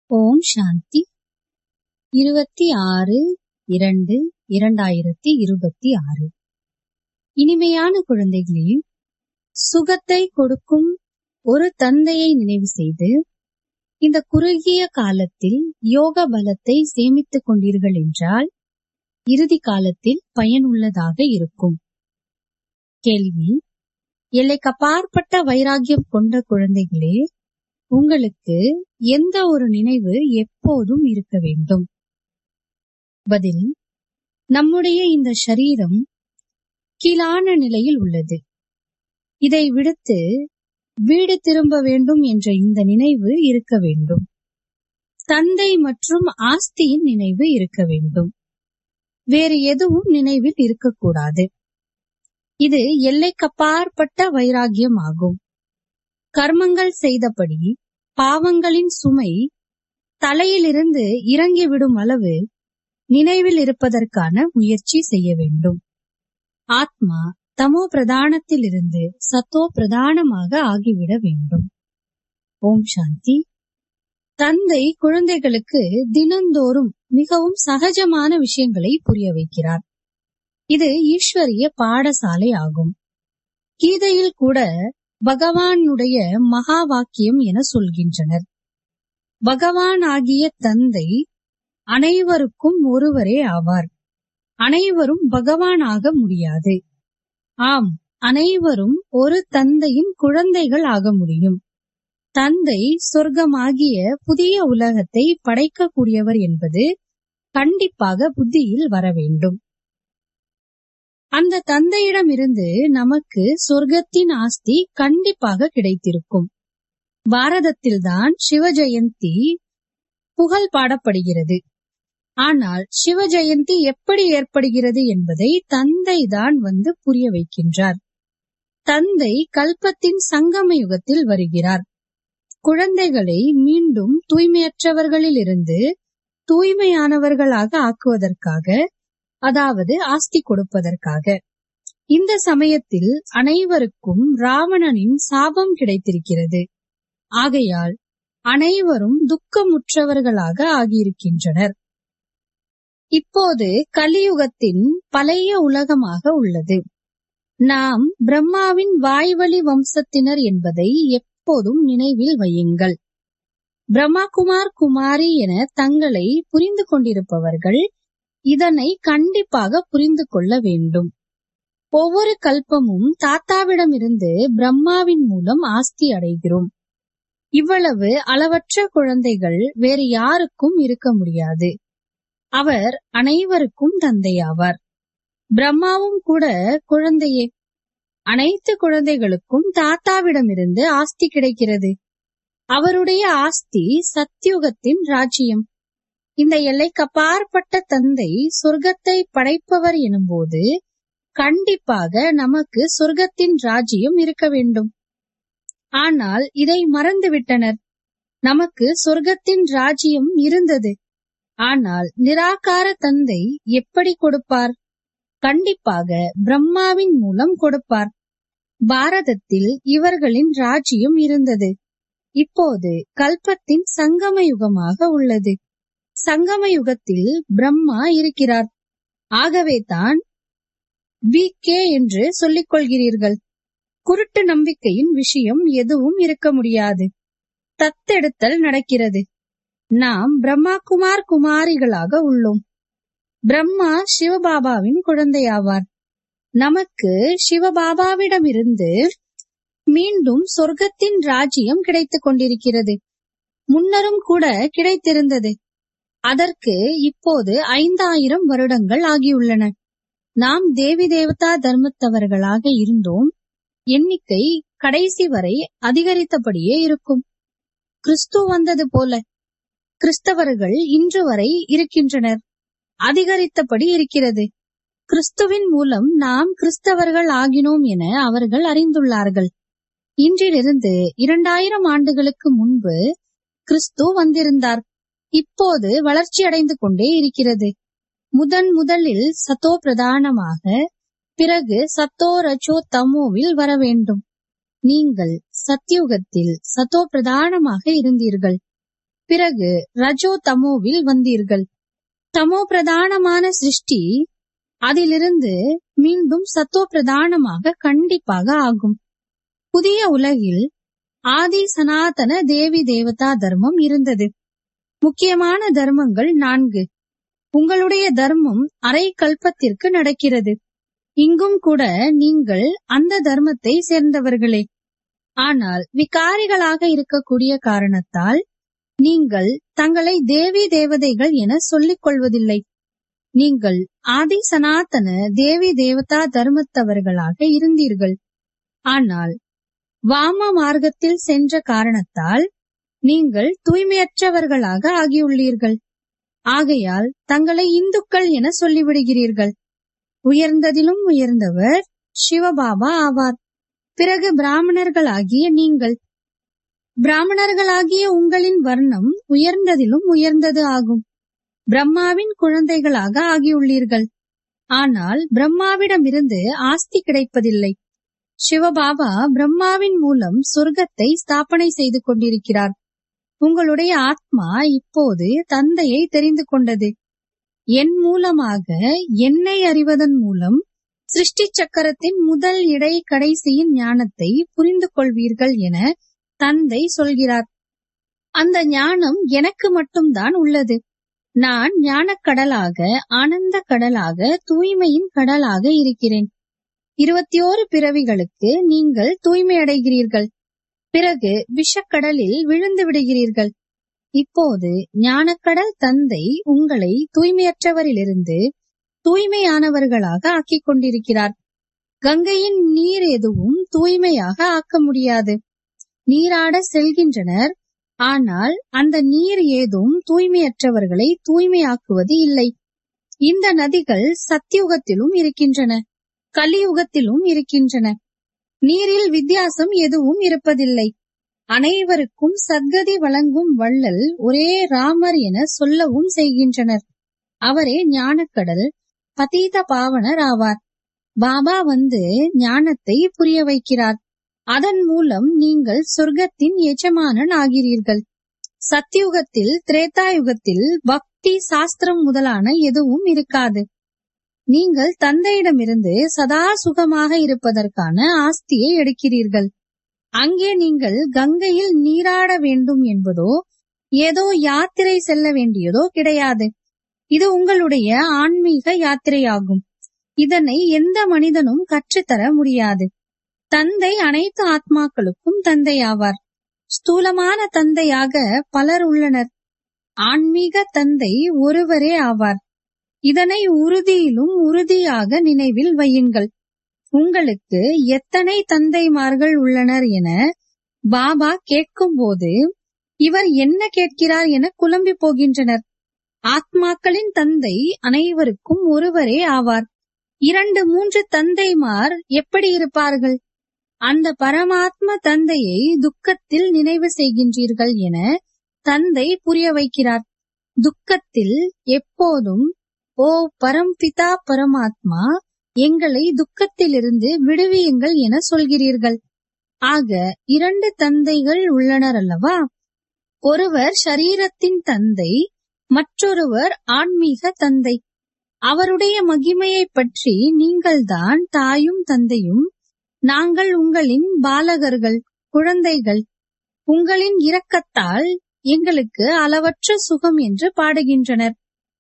ஓம் சாந்தி இருபத்தி ஆறு இரண்டு இரண்டாயிரத்தி இருபத்தி ஆறு இனிமையான குழந்தைகளே சுகத்தை கொடுக்கும் ஒரு தந்தையை நினைவு செய்து இந்த குறுகிய காலத்தில் யோக பலத்தை சேமித்துக் கொண்டீர்கள் என்றால் இறுதி காலத்தில் பயனுள்ளதாக இருக்கும் கேள்வி எல்லைக்கப்பாற்பட்ட வைராகியம் கொண்ட குழந்தைகளே உங்களுக்கு எந்த ஒரு நினைவு எப்போதும் இருக்க வேண்டும் பதில் நம்முடைய இந்த சரீரம் கீழான நிலையில் உள்ளது இதை விடுத்து வீடு திரும்ப வேண்டும் என்ற இந்த நினைவு இருக்க வேண்டும் தந்தை மற்றும் ஆஸ்தியின் நினைவு இருக்க வேண்டும் வேறு எதுவும் நினைவில் இருக்கக்கூடாது இது எல்லைக்கப்பாற்பட்ட வைராகியம் ஆகும் கர்மங்கள் செய்தபடி பாவங்களின் சுமை தலையிலிருந்து இறங்கிவிடும் அளவு நினைவில் இருப்பதற்கான முயற்சி செய்ய வேண்டும் ஆத்மா தமோ பிரதானத்திலிருந்து சத்தோ பிரதானமாக ஆகிவிட வேண்டும் ஓம் சாந்தி தந்தை குழந்தைகளுக்கு தினந்தோறும் மிகவும் சகஜமான விஷயங்களை புரிய வைக்கிறார் இது ஈஸ்வரிய பாடசாலை ஆகும் கீதையில் கூட பகவானுடைய மகா வாக்கியம் என சொல்கின்றனர் பகவான் ஆகிய தந்தை அனைவருக்கும் ஒருவரே ஆவார் அனைவரும் பகவான் ஆக முடியாது ஆம் அனைவரும் ஒரு தந்தையின் குழந்தைகள் ஆக முடியும் தந்தை சொர்க்கமாகிய புதிய உலகத்தை படைக்கக்கூடியவர் என்பது கண்டிப்பாக புத்தியில் வர வேண்டும் அந்த தந்தையிடமிருந்து நமக்கு சொர்க்கத்தின் ஆஸ்தி கண்டிப்பாக கிடைத்திருக்கும் பாரதத்தில்தான் சிவ ஜெயந்தி புகழ் பாடப்படுகிறது ஆனால் சிவ ஜெயந்தி எப்படி ஏற்படுகிறது என்பதை தந்தை தான் வந்து புரிய வைக்கின்றார் தந்தை கல்பத்தின் சங்கம யுகத்தில் வருகிறார் குழந்தைகளை மீண்டும் தூய்மையற்றவர்களில் இருந்து தூய்மையானவர்களாக ஆக்குவதற்காக அதாவது ஆஸ்தி கொடுப்பதற்காக இந்த சமயத்தில் அனைவருக்கும் ராவணனின் சாபம் கிடைத்திருக்கிறது ஆகையால் அனைவரும் துக்கமுற்றவர்களாக ஆகியிருக்கின்றனர் இப்போது கலியுகத்தின் பழைய உலகமாக உள்ளது நாம் பிரம்மாவின் வாய்வழி வம்சத்தினர் என்பதை எப்போதும் நினைவில் வையுங்கள் பிரம்மா குமார் குமாரி என தங்களை புரிந்து கொண்டிருப்பவர்கள் இதனை கண்டிப்பாக புரிந்து கொள்ள வேண்டும் ஒவ்வொரு கல்பமும் தாத்தாவிடமிருந்து பிரம்மாவின் மூலம் ஆஸ்தி அடைகிறோம் இவ்வளவு அளவற்ற குழந்தைகள் வேறு யாருக்கும் இருக்க முடியாது அவர் அனைவருக்கும் தந்தையாவார் பிரம்மாவும் கூட குழந்தையே அனைத்து குழந்தைகளுக்கும் தாத்தாவிடமிருந்து ஆஸ்தி கிடைக்கிறது அவருடைய ஆஸ்தி சத்தியுகத்தின் ராஜ்யம் இந்த எல்லைக்கப்பாற்பட்ட தந்தை சொர்க்கத்தை படைப்பவர் எனும்போது கண்டிப்பாக நமக்கு சொர்க்கத்தின் ராஜ்யம் இருக்க வேண்டும் ஆனால் இதை மறந்துவிட்டனர் நமக்கு சொர்க்கத்தின் ராஜ்யம் இருந்தது ஆனால் நிராகார தந்தை எப்படி கொடுப்பார் கண்டிப்பாக பிரம்மாவின் மூலம் கொடுப்பார் பாரதத்தில் இவர்களின் ராஜ்யம் இருந்தது இப்போது கல்பத்தின் சங்கம யுகமாக உள்ளது சங்கம யுகத்தில் பிரம்மா இருக்கிறார் ஆகவே தான் வி கே என்று சொல்லிக் கொள்கிறீர்கள் குருட்டு நம்பிக்கையின் விஷயம் எதுவும் இருக்க முடியாது தத்தெடுத்தல் நடக்கிறது நாம் பிரம்மா குமார் குமாரிகளாக உள்ளோம் பிரம்மா சிவபாபாவின் குழந்தையாவார் நமக்கு சிவபாபாவிடமிருந்து மீண்டும் சொர்க்கத்தின் ராஜ்யம் கிடைத்துக் கொண்டிருக்கிறது முன்னரும் கூட கிடைத்திருந்தது அதற்கு இப்போது ஐந்தாயிரம் வருடங்கள் ஆகியுள்ளன நாம் தேவி தேவதா தர்மத்தவர்களாக இருந்தோம் எண்ணிக்கை கடைசி வரை அதிகரித்தபடியே இருக்கும் கிறிஸ்து வந்தது போல கிறிஸ்தவர்கள் இன்று வரை இருக்கின்றனர் அதிகரித்தபடி இருக்கிறது கிறிஸ்துவின் மூலம் நாம் கிறிஸ்தவர்கள் ஆகினோம் என அவர்கள் அறிந்துள்ளார்கள் இன்றிலிருந்து இரண்டாயிரம் ஆண்டுகளுக்கு முன்பு கிறிஸ்து வந்திருந்தார் இப்போது வளர்ச்சி அடைந்து கொண்டே இருக்கிறது முதன் முதலில் சத்தோ பிரதானமாக பிறகு சத்தோ ரச்சோ தமோவில் வர வேண்டும் நீங்கள் சத்தியுகத்தில் சத்தோ பிரதானமாக இருந்தீர்கள் பிறகு ரஜோ தமோவில் வந்தீர்கள் தமோ பிரதானமான சிருஷ்டி அதிலிருந்து மீண்டும் சத்தோ பிரதானமாக கண்டிப்பாக ஆகும் புதிய உலகில் ஆதி சனாதன தேவி தேவதா தர்மம் இருந்தது முக்கியமான தர்மங்கள் நான்கு உங்களுடைய தர்மம் அரை கல்பத்திற்கு நடக்கிறது இங்கும் கூட நீங்கள் அந்த தர்மத்தை சேர்ந்தவர்களே ஆனால் விகாரிகளாக இருக்கக்கூடிய காரணத்தால் நீங்கள் தங்களை தேவி தேவதைகள் என சொல்லிக் கொள்வதில்லை நீங்கள் ஆதி சனாதன தேவி தேவதா தர்மத்தவர்களாக இருந்தீர்கள் ஆனால் வாம மார்க்கத்தில் சென்ற காரணத்தால் நீங்கள் தூய்மையற்றவர்களாக ஆகியுள்ளீர்கள் ஆகையால் தங்களை இந்துக்கள் என சொல்லிவிடுகிறீர்கள் உயர்ந்ததிலும் உயர்ந்தவர் சிவபாபா ஆவார் பிறகு பிராமணர்களாகிய நீங்கள் பிராமணர்களாகிய உங்களின் வர்ணம் உயர்ந்ததிலும் உயர்ந்தது ஆகும் பிரம்மாவின் குழந்தைகளாக ஆகியுள்ளீர்கள் ஆனால் பிரம்மாவிடமிருந்து ஆஸ்தி கிடைப்பதில்லை சிவபாபா பிரம்மாவின் மூலம் சொர்க்கத்தை ஸ்தாபனை செய்து கொண்டிருக்கிறார் உங்களுடைய ஆத்மா இப்போது தந்தையை தெரிந்து கொண்டது என் மூலமாக என்னை அறிவதன் மூலம் சிருஷ்டி சக்கரத்தின் முதல் இடை கடைசியின் ஞானத்தை புரிந்து கொள்வீர்கள் என தந்தை சொல்கிறார் அந்த ஞானம் எனக்கு மட்டும்தான் உள்ளது நான் ஞானக் கடலாக ஆனந்த கடலாக தூய்மையின் கடலாக இருக்கிறேன் இருபத்தி ஓரு பிறவிகளுக்கு நீங்கள் தூய்மை அடைகிறீர்கள் பிறகு விஷக்கடலில் விழுந்து விடுகிறீர்கள் இப்போது ஞானக்கடல் தந்தை உங்களை தூய்மையற்றவரிலிருந்து தூய்மையானவர்களாக ஆக்கிக் கொண்டிருக்கிறார் கங்கையின் நீர் எதுவும் தூய்மையாக ஆக்க முடியாது நீராட செல்கின்றனர் ஆனால் அந்த நீர் ஏதும் தூய்மையற்றவர்களை தூய்மையாக்குவது இல்லை இந்த நதிகள் சத்தியுகத்திலும் இருக்கின்றன கலியுகத்திலும் இருக்கின்றன நீரில் வித்தியாசம் எதுவும் இருப்பதில்லை அனைவருக்கும் சத்கதி வழங்கும் வள்ளல் ஒரே ராமர் என சொல்லவும் செய்கின்றனர் அவரே ஞானக்கடல் பதீத பாவனர் ஆவார் பாபா வந்து ஞானத்தை புரிய வைக்கிறார் அதன் மூலம் நீங்கள் சொர்க்கத்தின் எஜமானன் ஆகிறீர்கள் சத்தியுகத்தில் திரேதாயுகத்தில் பக்தி சாஸ்திரம் முதலான எதுவும் இருக்காது நீங்கள் தந்தையிடமிருந்து சதா சுகமாக இருப்பதற்கான ஆஸ்தியை எடுக்கிறீர்கள் அங்கே நீங்கள் கங்கையில் நீராட வேண்டும் என்பதோ ஏதோ யாத்திரை செல்ல வேண்டியதோ கிடையாது இது உங்களுடைய ஆன்மீக யாத்திரையாகும் இதனை எந்த மனிதனும் கற்றுத்தர முடியாது தந்தை அனைத்து ஆத்மாக்களுக்கும் தந்தை ஆவார் ஸ்தூலமான தந்தையாக பலர் உள்ளனர் ஆன்மீக தந்தை ஒருவரே ஆவார் இதனை உறுதியிலும் உறுதியாக நினைவில் வையுங்கள் உங்களுக்கு எத்தனை தந்தைமார்கள் உள்ளனர் என பாபா கேட்கும்போது இவர் என்ன கேட்கிறார் என குழம்பி போகின்றனர் ஆத்மாக்களின் தந்தை அனைவருக்கும் ஒருவரே ஆவார் இரண்டு மூன்று தந்தைமார் எப்படி இருப்பார்கள் அந்த பரமாத்ம தந்தையை துக்கத்தில் நினைவு செய்கின்றீர்கள் என தந்தை புரிய வைக்கிறார் துக்கத்தில் எப்போதும் ஓ பரம்பிதா பரமாத்மா எங்களை துக்கத்திலிருந்து விடுவியுங்கள் என சொல்கிறீர்கள் ஆக இரண்டு தந்தைகள் உள்ளனர் அல்லவா ஒருவர் ஷரீரத்தின் தந்தை மற்றொருவர் ஆன்மீக தந்தை அவருடைய மகிமையை பற்றி நீங்கள்தான் தாயும் தந்தையும் நாங்கள் உங்களின் பாலகர்கள் குழந்தைகள் உங்களின் இரக்கத்தால் எங்களுக்கு அளவற்ற சுகம் என்று பாடுகின்றனர்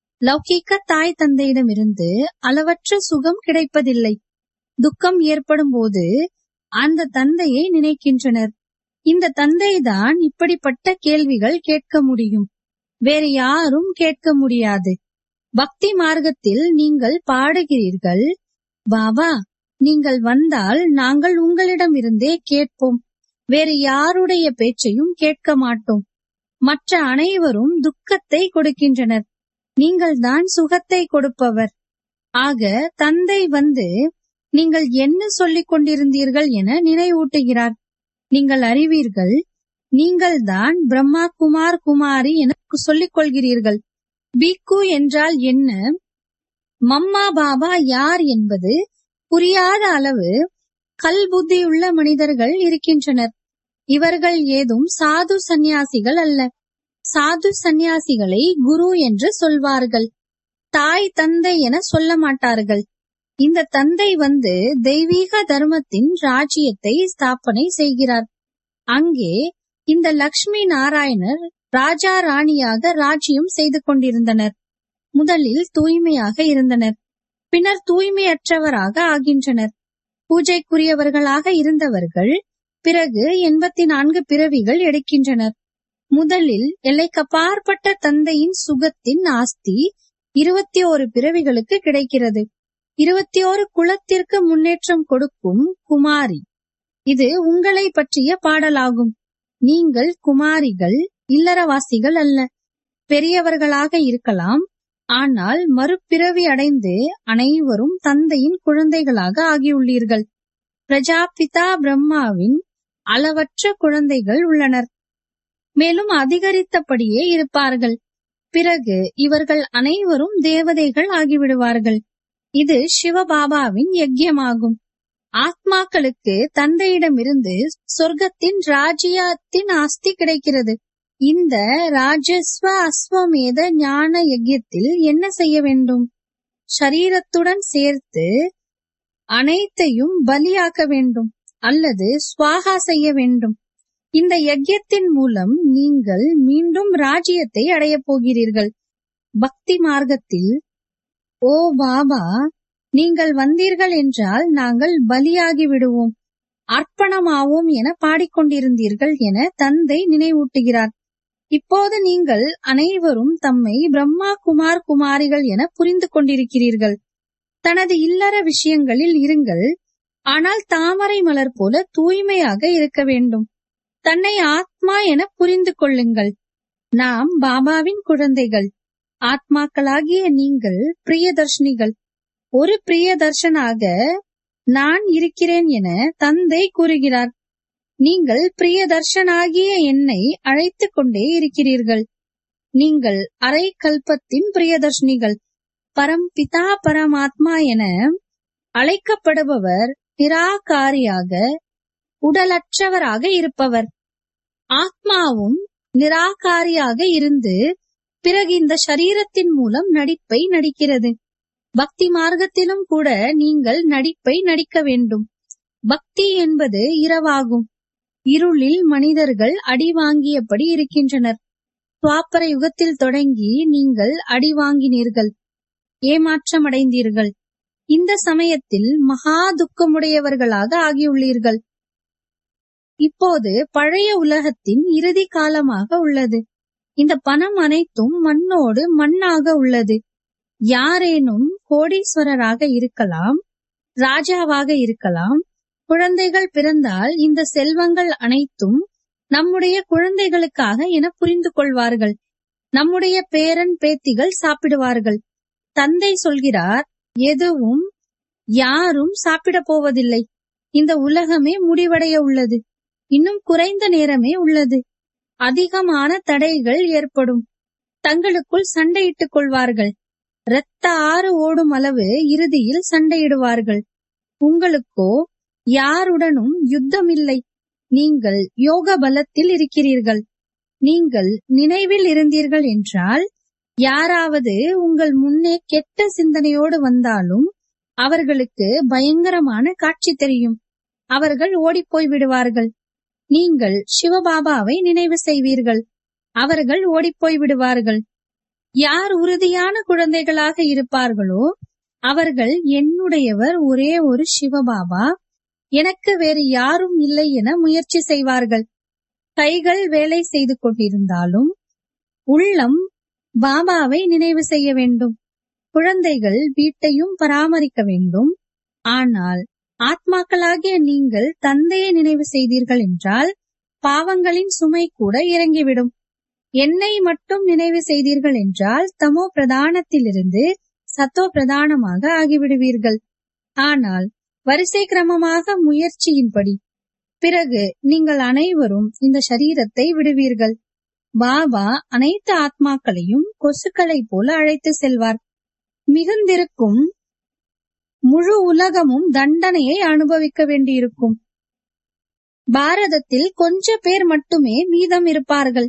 லௌகீக தாய் தந்தையிடமிருந்து அளவற்ற சுகம் கிடைப்பதில்லை துக்கம் ஏற்படும் போது அந்த தந்தையை நினைக்கின்றனர் இந்த தந்தைதான் இப்படிப்பட்ட கேள்விகள் கேட்க முடியும் வேறு யாரும் கேட்க முடியாது பக்தி மார்க்கத்தில் நீங்கள் பாடுகிறீர்கள் பாபா நீங்கள் வந்தால் நாங்கள் உங்களிடமிருந்தே கேட்போம் வேறு யாருடைய பேச்சையும் கேட்க மாட்டோம் மற்ற அனைவரும் துக்கத்தை கொடுக்கின்றனர் நீங்கள் தான் சுகத்தை கொடுப்பவர் ஆக தந்தை வந்து நீங்கள் என்ன சொல்லிக் கொண்டிருந்தீர்கள் என நினைவூட்டுகிறார் நீங்கள் அறிவீர்கள் நீங்கள்தான் பிரம்மா குமார் குமாரி என சொல்லிக் கொள்கிறீர்கள் பிக்கு என்றால் என்ன மம்மா பாபா யார் என்பது புரியாத அளவு கல் புத்தியுள்ள மனிதர்கள் இருக்கின்றனர் இவர்கள் ஏதும் சாது சந்நியாசிகள் அல்ல சாது சந்நியாசிகளை குரு என்று சொல்வார்கள் தாய் தந்தை என சொல்ல மாட்டார்கள் இந்த தந்தை வந்து தெய்வீக தர்மத்தின் ராஜ்யத்தை ஸ்தாபனை செய்கிறார் அங்கே இந்த லக்ஷ்மி நாராயணர் ராஜா ராணியாக ராஜ்யம் செய்து கொண்டிருந்தனர் முதலில் தூய்மையாக இருந்தனர் பின்னர் தூய்மையற்றவராக ஆகின்றனர் பூஜைக்குரியவர்களாக இருந்தவர்கள் பிறகு எண்பத்தி நான்கு பிறவிகள் எடுக்கின்றனர் முதலில் எல்லைக்கப்பாற்பட்ட தந்தையின் சுகத்தின் ஆஸ்தி இருபத்தி ஓரு பிறவிகளுக்கு கிடைக்கிறது இருபத்தி ஓரு குலத்திற்கு முன்னேற்றம் கொடுக்கும் குமாரி இது உங்களை பற்றிய பாடலாகும் நீங்கள் குமாரிகள் இல்லறவாசிகள் அல்ல பெரியவர்களாக இருக்கலாம் ஆனால் மறுபிறவி அடைந்து அனைவரும் தந்தையின் குழந்தைகளாக ஆகியுள்ளீர்கள் பிரஜாபிதா பிரம்மாவின் அளவற்ற குழந்தைகள் உள்ளனர் மேலும் அதிகரித்தபடியே இருப்பார்கள் பிறகு இவர்கள் அனைவரும் தேவதைகள் ஆகிவிடுவார்கள் இது சிவபாபாவின் யஜ்யமாகும் ஆத்மாக்களுக்கு தந்தையிடமிருந்து சொர்க்கத்தின் ராஜ்யத்தின் ஆஸ்தி கிடைக்கிறது இந்த ராஜஸ்வ அஸ்வமேத ஞான யஜ்யத்தில் என்ன செய்ய வேண்டும் ஷரீரத்துடன் சேர்த்து அனைத்தையும் பலியாக்க வேண்டும் அல்லது ஸ்வாகா செய்ய வேண்டும் இந்த யஜ்யத்தின் மூலம் நீங்கள் மீண்டும் ராஜ்யத்தை அடையப் போகிறீர்கள் பக்தி மார்க்கத்தில் ஓ பாபா நீங்கள் வந்தீர்கள் என்றால் நாங்கள் பலியாகி விடுவோம் அர்ப்பணமாவோம் என பாடிக்கொண்டிருந்தீர்கள் என தந்தை நினைவூட்டுகிறார் இப்போது நீங்கள் அனைவரும் தம்மை பிரம்மா குமார் குமாரிகள் என புரிந்து கொண்டிருக்கிறீர்கள் தனது இல்லற விஷயங்களில் இருங்கள் ஆனால் தாமரை மலர் போல தூய்மையாக இருக்க வேண்டும் தன்னை ஆத்மா என புரிந்து கொள்ளுங்கள் நாம் பாபாவின் குழந்தைகள் ஆத்மாக்களாகிய நீங்கள் பிரியதர்ஷினிகள் ஒரு பிரியதர்ஷனாக நான் இருக்கிறேன் என தந்தை கூறுகிறார் நீங்கள் பிரியதர்ஷனாகிய என்னை அழைத்துக் கொண்டே இருக்கிறீர்கள் நீங்கள் அரை கல்பத்தின் பிரியதர்ஷினிகள் பரம்பிதா பரமாத்மா என அழைக்கப்படுபவர் நிராகாரியாக உடலற்றவராக இருப்பவர் ஆத்மாவும் நிராகாரியாக இருந்து பிறகு இந்த சரீரத்தின் மூலம் நடிப்பை நடிக்கிறது பக்தி மார்க்கத்திலும் கூட நீங்கள் நடிப்பை நடிக்க வேண்டும் பக்தி என்பது இரவாகும் இருளில் மனிதர்கள் அடி வாங்கியபடி இருக்கின்றனர் துவாப்பர யுகத்தில் தொடங்கி நீங்கள் அடி வாங்கினீர்கள் ஏமாற்றமடைந்தீர்கள் இந்த சமயத்தில் மகா துக்கமுடையவர்களாக ஆகியுள்ளீர்கள் இப்போது பழைய உலகத்தின் இறுதி காலமாக உள்ளது இந்த பணம் அனைத்தும் மண்ணோடு மண்ணாக உள்ளது யாரேனும் கோடீஸ்வரராக இருக்கலாம் ராஜாவாக இருக்கலாம் குழந்தைகள் பிறந்தால் இந்த செல்வங்கள் அனைத்தும் நம்முடைய குழந்தைகளுக்காக என புரிந்து கொள்வார்கள் நம்முடைய பேரன் பேத்திகள் சாப்பிடுவார்கள் தந்தை சொல்கிறார் எதுவும் யாரும் சாப்பிடப் போவதில்லை இந்த உலகமே முடிவடைய உள்ளது இன்னும் குறைந்த நேரமே உள்ளது அதிகமான தடைகள் ஏற்படும் தங்களுக்குள் சண்டையிட்டுக் கொள்வார்கள் இரத்த ஆறு ஓடும் அளவு இறுதியில் சண்டையிடுவார்கள் உங்களுக்கோ யாருடனும் யுத்தம் இல்லை நீங்கள் யோக பலத்தில் இருக்கிறீர்கள் நீங்கள் நினைவில் இருந்தீர்கள் என்றால் யாராவது உங்கள் முன்னே கெட்ட சிந்தனையோடு வந்தாலும் அவர்களுக்கு பயங்கரமான காட்சி தெரியும் அவர்கள் ஓடிப்போய் விடுவார்கள் நீங்கள் சிவபாபாவை நினைவு செய்வீர்கள் அவர்கள் ஓடிப்போய் விடுவார்கள் யார் உறுதியான குழந்தைகளாக இருப்பார்களோ அவர்கள் என்னுடையவர் ஒரே ஒரு சிவபாபா எனக்கு வேறு யாரும் இல்லை என முயற்சி செய்வார்கள் கைகள் வேலை செய்து கொண்டிருந்தாலும் உள்ளம் பாபாவை நினைவு செய்ய வேண்டும் குழந்தைகள் வீட்டையும் பராமரிக்க வேண்டும் ஆனால் ஆத்மாக்களாகிய நீங்கள் தந்தையை நினைவு செய்தீர்கள் என்றால் பாவங்களின் சுமை கூட இறங்கிவிடும் என்னை மட்டும் நினைவு செய்தீர்கள் என்றால் தமோ பிரதானத்திலிருந்து சத்தோ பிரதானமாக ஆகிவிடுவீர்கள் ஆனால் வரிசை கிரமமாக முயற்சியின்படி பிறகு நீங்கள் அனைவரும் இந்த சரீரத்தை விடுவீர்கள் பாபா அனைத்து ஆத்மாக்களையும் கொசுக்களைப் போல அழைத்து செல்வார் மிகுந்திருக்கும் முழு உலகமும் தண்டனையை அனுபவிக்க வேண்டியிருக்கும் பாரதத்தில் கொஞ்ச பேர் மட்டுமே மீதம் இருப்பார்கள்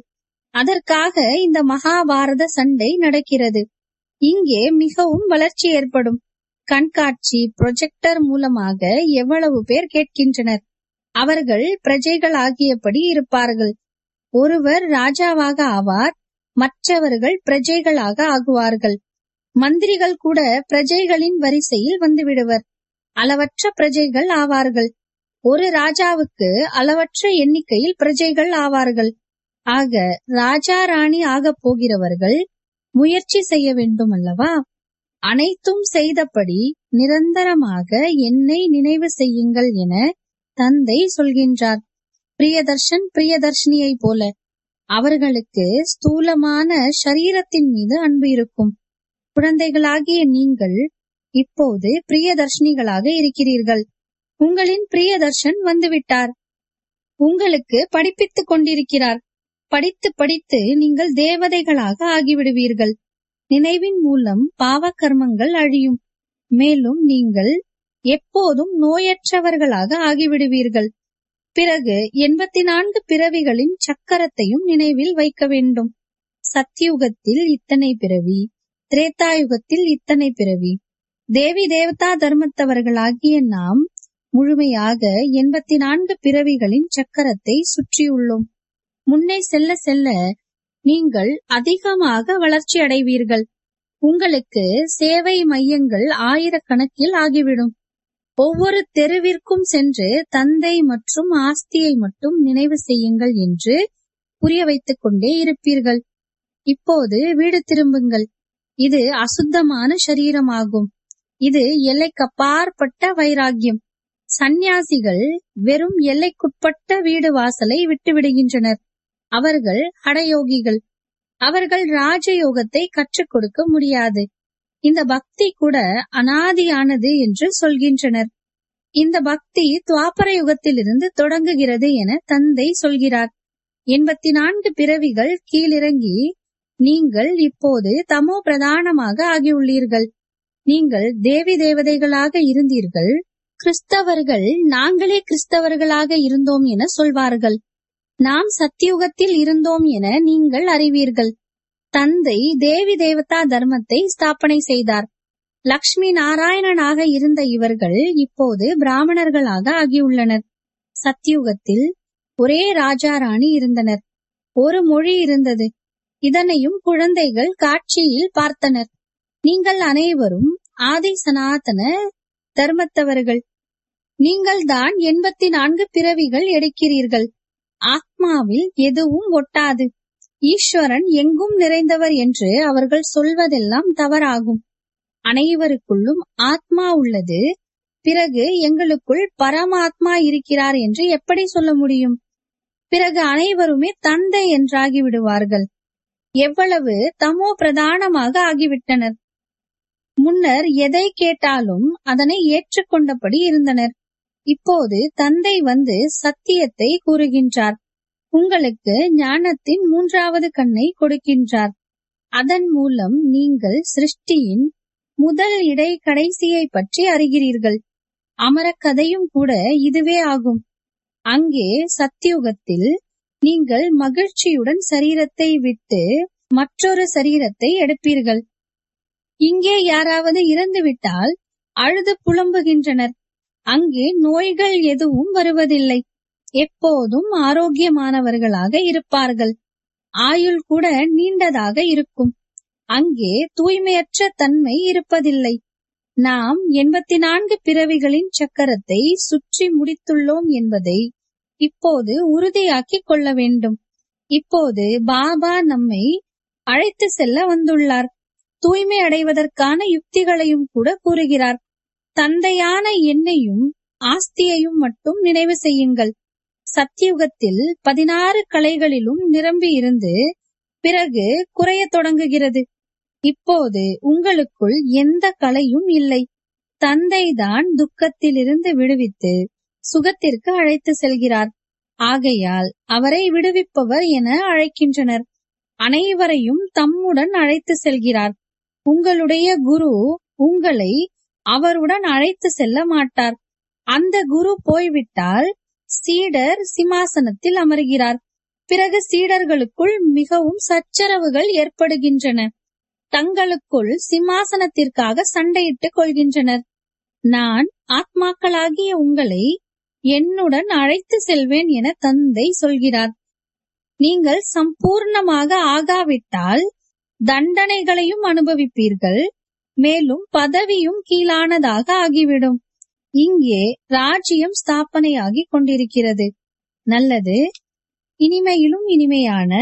அதற்காக இந்த மகாபாரத சண்டை நடக்கிறது இங்கே மிகவும் வளர்ச்சி ஏற்படும் கண்காட்சி ப்ரொஜெக்டர் மூலமாக எவ்வளவு பேர் கேட்கின்றனர் அவர்கள் பிரஜைகள் ஆகியபடி இருப்பார்கள் ஒருவர் ராஜாவாக ஆவார் மற்றவர்கள் பிரஜைகளாக ஆகுவார்கள் மந்திரிகள் கூட பிரஜைகளின் வரிசையில் வந்துவிடுவர் அளவற்ற பிரஜைகள் ஆவார்கள் ஒரு ராஜாவுக்கு அளவற்ற எண்ணிக்கையில் பிரஜைகள் ஆவார்கள் ஆக ராஜா ராணி ஆகப் போகிறவர்கள் முயற்சி செய்ய வேண்டும் அல்லவா அனைத்தும் செய்தபடி நிரந்தரமாக என்னை நினைவு செய்யுங்கள் என தந்தை சொல்கின்றார் பிரியதர்ஷன் பிரியதர்ஷினியை போல அவர்களுக்கு ஸ்தூலமான சரீரத்தின் மீது அன்பு இருக்கும் குழந்தைகளாகிய நீங்கள் இப்போது பிரியதர்ஷினிகளாக இருக்கிறீர்கள் உங்களின் பிரியதர்ஷன் வந்துவிட்டார் உங்களுக்கு படிப்பித்துக் கொண்டிருக்கிறார் படித்து படித்து நீங்கள் தேவதைகளாக ஆகிவிடுவீர்கள் நினைவின் மூலம் பாவ கர்மங்கள் அழியும் மேலும் நீங்கள் எப்போதும் நோயற்றவர்களாக ஆகிவிடுவீர்கள் பிறகு எண்பத்தி நான்கு பிறவிகளின் சக்கரத்தையும் நினைவில் வைக்க வேண்டும் சத்தியுகத்தில் இத்தனை பிறவி திரேதாயுகத்தில் இத்தனை பிறவி தேவி தேவதா தர்மத்தவர்களாகிய நாம் முழுமையாக எண்பத்தி நான்கு பிறவிகளின் சக்கரத்தை சுற்றியுள்ளோம் முன்னே செல்ல செல்ல நீங்கள் அதிகமாக வளர்ச்சி அடைவீர்கள் உங்களுக்கு சேவை மையங்கள் ஆயிரக்கணக்கில் ஆகிவிடும் ஒவ்வொரு தெருவிற்கும் சென்று தந்தை மற்றும் ஆஸ்தியை மட்டும் நினைவு செய்யுங்கள் என்று புரிய வைத்துக் கொண்டே இருப்பீர்கள் இப்போது வீடு திரும்புங்கள் இது அசுத்தமான சரீரமாகும் இது எல்லைக்கப்பாற்பட்ட வைராகியம் சந்நியாசிகள் வெறும் எல்லைக்குட்பட்ட வீடு வாசலை விட்டு விடுகின்றனர் அவர்கள் ஹடயோகிகள் அவர்கள் ராஜயோகத்தை கற்றுக் கொடுக்க முடியாது இந்த பக்தி கூட அனாதியானது என்று சொல்கின்றனர் இந்த பக்தி துவாபர யுகத்திலிருந்து தொடங்குகிறது என தந்தை சொல்கிறார் எண்பத்தி நான்கு பிறவிகள் கீழிறங்கி நீங்கள் இப்போது தமோ பிரதானமாக ஆகியுள்ளீர்கள் நீங்கள் தேவி தேவதைகளாக இருந்தீர்கள் கிறிஸ்தவர்கள் நாங்களே கிறிஸ்தவர்களாக இருந்தோம் என சொல்வார்கள் நாம் சத்தியுகத்தில் இருந்தோம் என நீங்கள் அறிவீர்கள் தந்தை தேவி தேவதா தர்மத்தை ஸ்தாபனை செய்தார் லக்ஷ்மி நாராயணனாக இருந்த இவர்கள் இப்போது பிராமணர்களாக ஆகியுள்ளனர் சத்தியுகத்தில் ஒரே ராஜா ராணி இருந்தனர் ஒரு மொழி இருந்தது இதனையும் குழந்தைகள் காட்சியில் பார்த்தனர் நீங்கள் அனைவரும் ஆதி சனாதன தர்மத்தவர்கள் நீங்கள் தான் எண்பத்தி நான்கு பிறவிகள் எடுக்கிறீர்கள் ஆத்மாவில் எதுவும் ஒட்டாது ஈஸ்வரன் எங்கும் நிறைந்தவர் என்று அவர்கள் சொல்வதெல்லாம் தவறாகும் அனைவருக்குள்ளும் ஆத்மா உள்ளது பிறகு எங்களுக்குள் பரமாத்மா இருக்கிறார் என்று எப்படி சொல்ல முடியும் பிறகு அனைவருமே தந்தை என்றாகி விடுவார்கள் எவ்வளவு தமோ பிரதானமாக ஆகிவிட்டனர் முன்னர் எதை கேட்டாலும் அதனை ஏற்றுக்கொண்டபடி இருந்தனர் இப்போது தந்தை வந்து சத்தியத்தை கூறுகின்றார் உங்களுக்கு ஞானத்தின் மூன்றாவது கண்ணை கொடுக்கின்றார் அதன் மூலம் நீங்கள் சிருஷ்டியின் முதல் இடை கடைசியை பற்றி அறிகிறீர்கள் அமர கதையும் கூட இதுவே ஆகும் அங்கே சத்தியுகத்தில் நீங்கள் மகிழ்ச்சியுடன் சரீரத்தை விட்டு மற்றொரு சரீரத்தை எடுப்பீர்கள் இங்கே யாராவது இறந்துவிட்டால் அழுது புலம்புகின்றனர் அங்கே நோய்கள் எதுவும் வருவதில்லை எப்போதும் ஆரோக்கியமானவர்களாக இருப்பார்கள் ஆயுள் கூட நீண்டதாக இருக்கும் அங்கே தூய்மையற்ற தன்மை இருப்பதில்லை நாம் எண்பத்தி நான்கு பிறவிகளின் சக்கரத்தை சுற்றி முடித்துள்ளோம் என்பதை இப்போது உறுதியாக்கிக் கொள்ள வேண்டும் இப்போது பாபா நம்மை அழைத்து செல்ல வந்துள்ளார் தூய்மை அடைவதற்கான யுக்திகளையும் கூட கூறுகிறார் தந்தையான என்னையும் ஆஸ்தியையும் மட்டும் நினைவு செய்யுங்கள் சத்தியுகத்தில் பதினாறு கலைகளிலும் நிரம்பி இருந்து பிறகு குறையத் தொடங்குகிறது இப்போது உங்களுக்குள் எந்த கலையும் இல்லை தந்தைதான் துக்கத்திலிருந்து விடுவித்து சுகத்திற்கு அழைத்து செல்கிறார் ஆகையால் அவரை விடுவிப்பவர் என அழைக்கின்றனர் அனைவரையும் தம்முடன் அழைத்து செல்கிறார் உங்களுடைய குரு உங்களை அவருடன் அழைத்து செல்ல மாட்டார் அந்த குரு போய்விட்டால் சீடர் சிம்மாசனத்தில் அமர்கிறார் பிறகு சீடர்களுக்குள் மிகவும் சச்சரவுகள் ஏற்படுகின்றன தங்களுக்குள் சிம்மாசனத்திற்காக சண்டையிட்டுக் கொள்கின்றனர் நான் ஆத்மாக்களாகிய உங்களை என்னுடன் அழைத்து செல்வேன் என தந்தை சொல்கிறார் நீங்கள் சம்பூர்ணமாக ஆகாவிட்டால் தண்டனைகளையும் அனுபவிப்பீர்கள் மேலும் பதவியும் கீழானதாக ஆகிவிடும் இங்கே ராஜ்யம் ஸ்தாபனையாகி கொண்டிருக்கிறது நல்லது இனிமையிலும் இனிமையான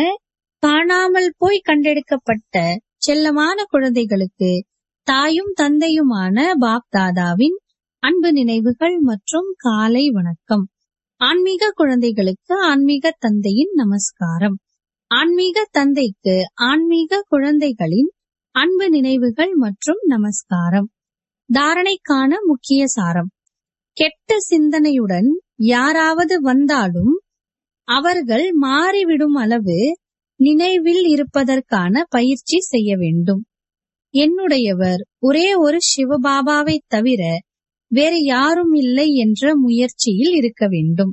காணாமல் போய் கண்டெடுக்கப்பட்ட செல்லமான குழந்தைகளுக்கு தாயும் தந்தையுமான பாப் தாதாவின் அன்பு நினைவுகள் மற்றும் காலை வணக்கம் ஆன்மீக குழந்தைகளுக்கு ஆன்மீக தந்தையின் நமஸ்காரம் ஆன்மீக தந்தைக்கு ஆன்மீக குழந்தைகளின் அன்பு நினைவுகள் மற்றும் நமஸ்காரம் தாரணைக்கான முக்கிய சாரம் கெட்ட சிந்தனையுடன் யாராவது வந்தாலும் அவர்கள் மாறிவிடும் அளவு நினைவில் இருப்பதற்கான பயிற்சி செய்ய வேண்டும் என்னுடையவர் ஒரே ஒரு சிவபாபாவை தவிர வேறு யாரும் இல்லை என்ற முயற்சியில் இருக்க வேண்டும்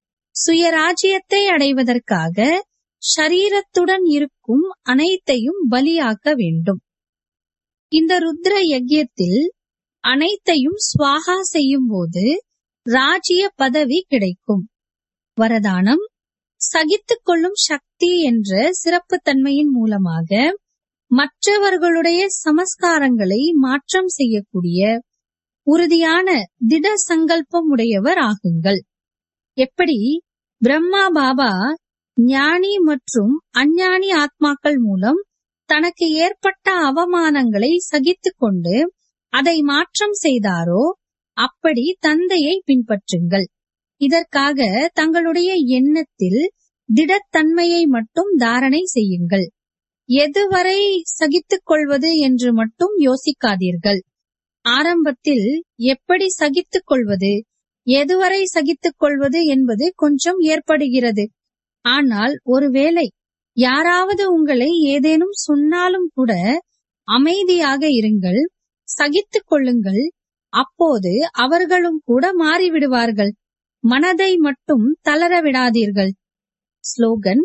சுயராஜ்யத்தை அடைவதற்காக ஷரீரத்துடன் இருக்கும் அனைத்தையும் பலியாக்க வேண்டும் இந்த ருத்ர யஜ்யத்தில் அனைத்தையும் ஸ்வாகா செய்யும் போது ராஜ்ய பதவி கிடைக்கும் வரதானம் சகித்துக் கொள்ளும் சக்தி என்ற சிறப்பு தன்மையின் மூலமாக மற்றவர்களுடைய சமஸ்காரங்களை மாற்றம் செய்யக்கூடிய உறுதியான திட சங்கல்பம் உடையவர் ஆகுங்கள் எப்படி பிரம்மா பாபா ஞானி மற்றும் அஞ்ஞானி ஆத்மாக்கள் மூலம் தனக்கு ஏற்பட்ட அவமானங்களை சகித்துக் கொண்டு அதை மாற்றம் செய்தாரோ அப்படி தந்தையை பின்பற்றுங்கள் இதற்காக தங்களுடைய எண்ணத்தில் திடத்தன்மையை மட்டும் தாரணை செய்யுங்கள் எதுவரை சகித்துக் கொள்வது என்று மட்டும் யோசிக்காதீர்கள் ஆரம்பத்தில் எப்படி சகித்துக் கொள்வது எதுவரை சகித்துக் கொள்வது என்பது கொஞ்சம் ஏற்படுகிறது ஆனால் ஒருவேளை யாராவது உங்களை ஏதேனும் சொன்னாலும் கூட அமைதியாக இருங்கள் சகித்துக் கொள்ளுங்கள் அப்போது அவர்களும் கூட மாறிவிடுவார்கள் மனதை மட்டும் தளர விடாதீர்கள் ஸ்லோகன்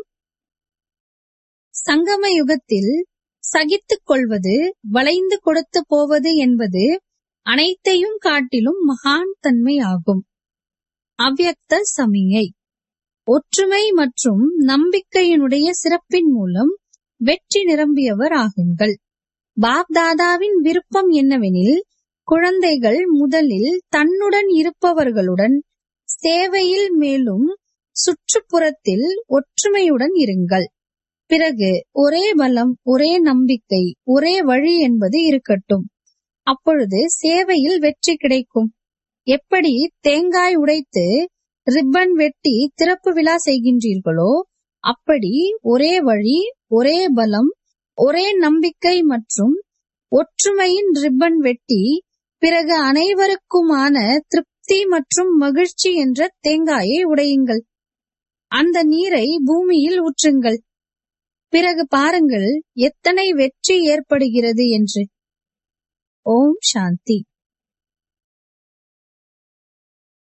சங்கம யுகத்தில் சகித்துக் கொள்வது வளைந்து கொடுத்து போவது என்பது அனைத்தையும் காட்டிலும் மகான் தன்மை ஆகும் அவ்யக்த சமிகை ஒற்றுமை மற்றும் நம்பிக்கையினுடைய சிறப்பின் மூலம் வெற்றி நிரம்பியவர் ஆகுங்கள் பாப்தாதாவின் விருப்பம் என்னவெனில் குழந்தைகள் முதலில் தன்னுடன் இருப்பவர்களுடன் சேவையில் மேலும் சுற்றுப்புறத்தில் ஒற்றுமையுடன் இருங்கள் பிறகு ஒரே பலம் ஒரே நம்பிக்கை ஒரே வழி என்பது இருக்கட்டும் அப்பொழுது சேவையில் வெற்றி கிடைக்கும் எப்படி தேங்காய் உடைத்து ரிப்பன் வெட்டி திறப்பு விழா செய்கின்றீர்களோ அப்படி ஒரே வழி ஒரே பலம் ஒரே நம்பிக்கை மற்றும் ஒற்றுமையின் ரிப்பன் வெட்டி பிறகு அனைவருக்குமான திருப்தி மற்றும் மகிழ்ச்சி என்ற தேங்காயை உடையுங்கள் அந்த நீரை பூமியில் ஊற்றுங்கள் பிறகு பாருங்கள் எத்தனை வெற்றி ஏற்படுகிறது என்று ஓம் சாந்தி